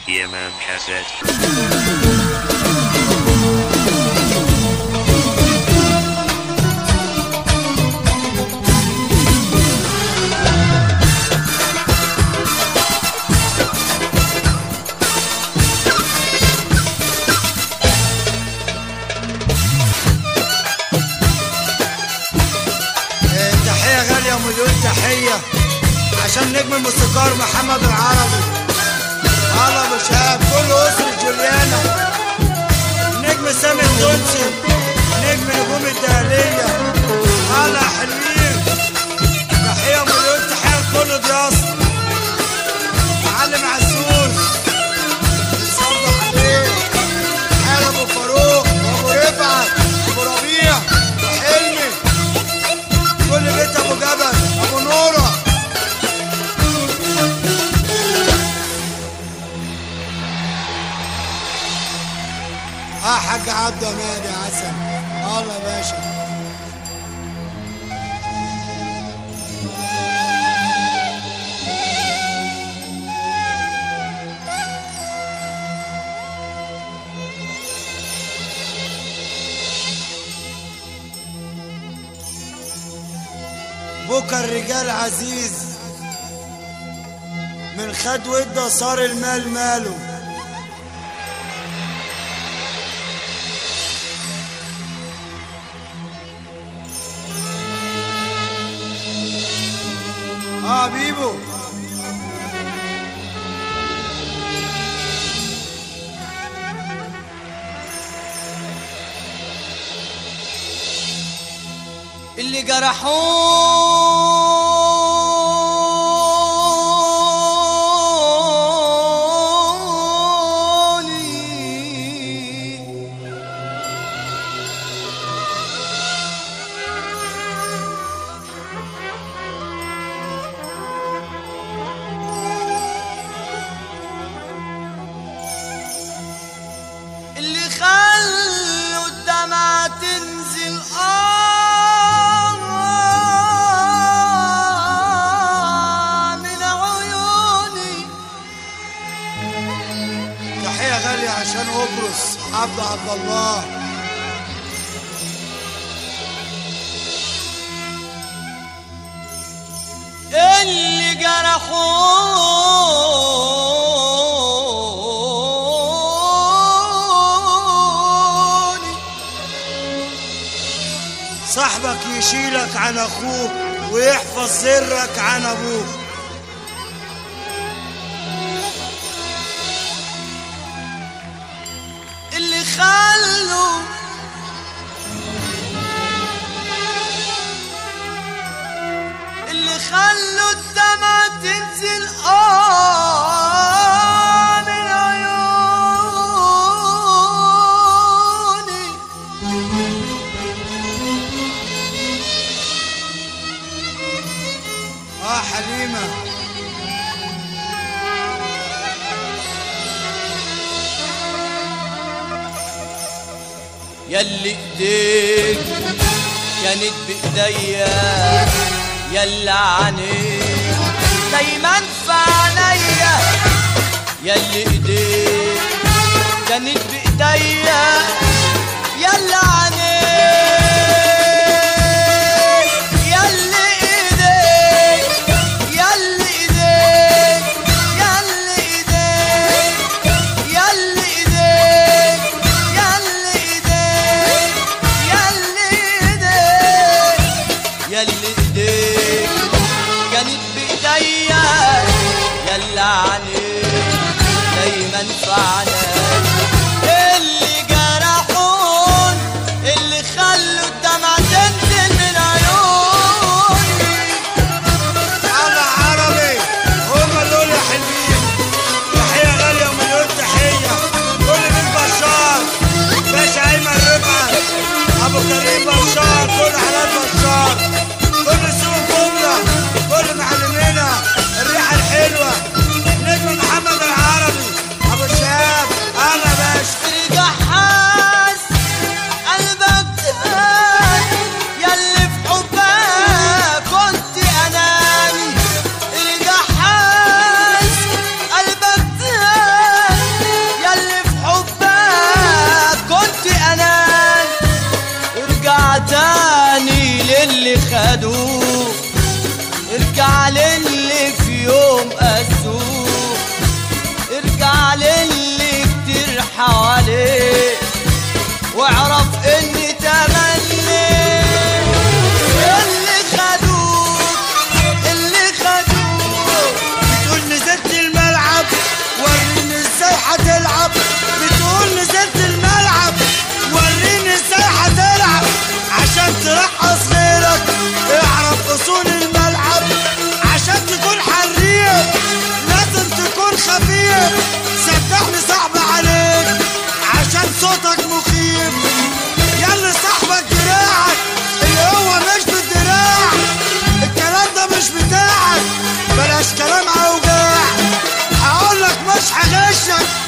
EMM cassette. آه، تحية غالية مليون تحية عشان نجم الموسيقار محمد العربي هلا ابو شهاب كل اسرة جوليانا نجم سامي التونسي نجم نجوم الدهلية هلا يا حلوين تحية مليون تحية لكل ضيافة معلم عزوز صبح عليه حال ابو فاروق وابو رفعت ابو ربيع وحلمي كل بيت ابو جبل ابو نوره اه حاج عبد امان يا عسل الله يا باشا بكى الرجال عزيز من خد وده صار المال ماله اه بيبو اللي جرحوني اللي خلوا الدمعة تنزل آه من عيوني تحية غالية عشان قبرص عبد عبد الله اللي جرحوني صاحبك يشيلك عن اخوك ويحفظ سرك عن ابوك اللي خلوا اللي خلوا الدمع تنزل آه من عيوني اه حليمة يلي ايديك كانت بايديا يلا عنيك دايما في عينيا يلي ايديك كانت بايديا يلا عنيك يلي ايديك يلي ايديك يلي ايديك يلي ايديك يلي ايديك يلي ايديك يلي ايديك كانت بايديا يلا عنيك دايما في عينيا اللي جرحون اللي خلوا الدمع تنزل من عيوني على عربي هما دول يا حلوين تحية غالية ومليون تحية كل من بشار باشا أيمن رفعت أبو كريم بشار كل حالات بشار كل سوق جملة كل معلمينا الريحة الحلوة نجم محمد العربي أبو شهاب عيب صدقني صعب عليك عشان صوتك مخيف ياللي صاحبك دراعك اللي هو مش بالدراع الكلام ده مش بتاعك بلاش كلام اوجاع هقولك مش هغشك